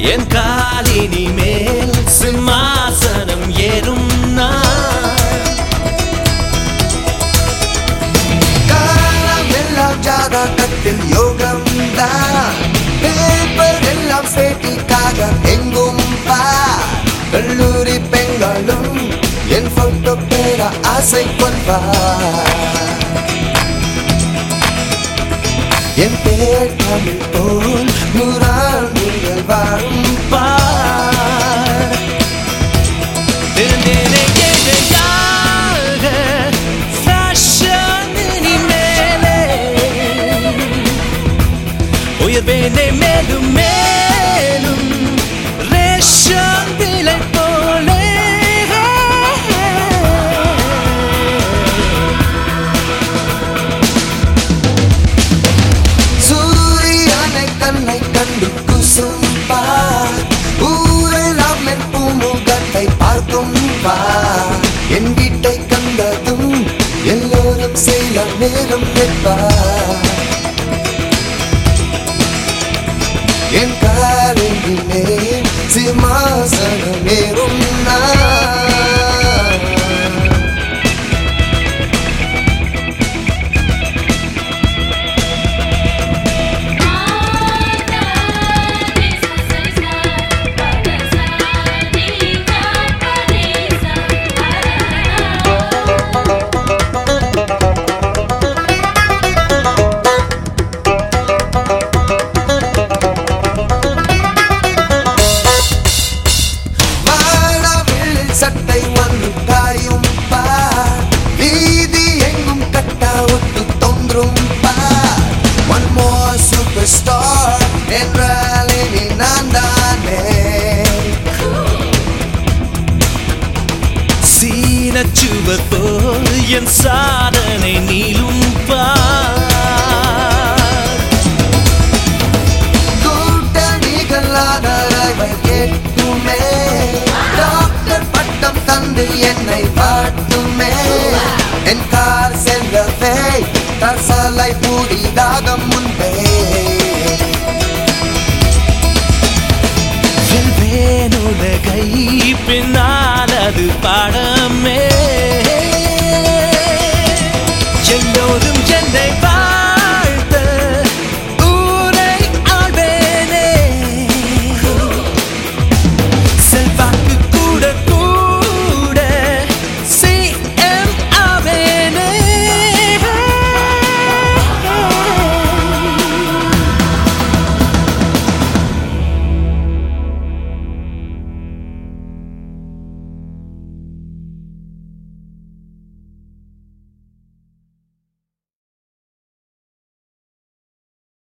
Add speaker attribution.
Speaker 1: என் காலினி மேல் சிம்மாசனம் ஏறும் நான்
Speaker 2: காலம் எல்லாம் ஜாதகத்தில் யோகம் தான் பேப்பர் எல்லாம் சேட்டிக்காக எங்கும் பார் கல்லூரி பெண்களும் என் போட்டோ பெற ஆசை கொள்வார் என் பேர் தமிழ் போல் நூறாண்டுகள் வாழும்
Speaker 1: பார் இருந்தேனே ஏழையாக fashion இனிமேலே. உயர்வேனே மேலும் மேலும் ரேஷன் விலை போலே
Speaker 2: சூரியனை கண்ணை கண்டு குசும்பார் ஊரெல்லாம் என் பூமுகத்தை பார்க்கும் பார் என் வீட்டை கண்டதும் எல்லோரும் செய்ய நேரம் நிற்பார் என் காரிலே சிம்மாசனம் ஏறும் நான் வானவில் சட்டை வந்து காயும் பார் வீதி எங்கும் கட்டா ஒட்டு தோன்றும் பார் ஒன் மோர் சூப்பர் ஸ்டார் என்றால் இனி நான் தானே
Speaker 1: சீனச்சுவர் போல் என் சாதனை நீளும் பார்
Speaker 2: கூட்டணிகள் ஆதரவை கேட்குமே டாக்டர் பட்டம் தந்து என்னை பாட்டுமே என் கார் செல்லவே தற்சாலை புதிதாக முன்பே
Speaker 1: வெல்வேன் உலகை பின்னால் அது பாடமே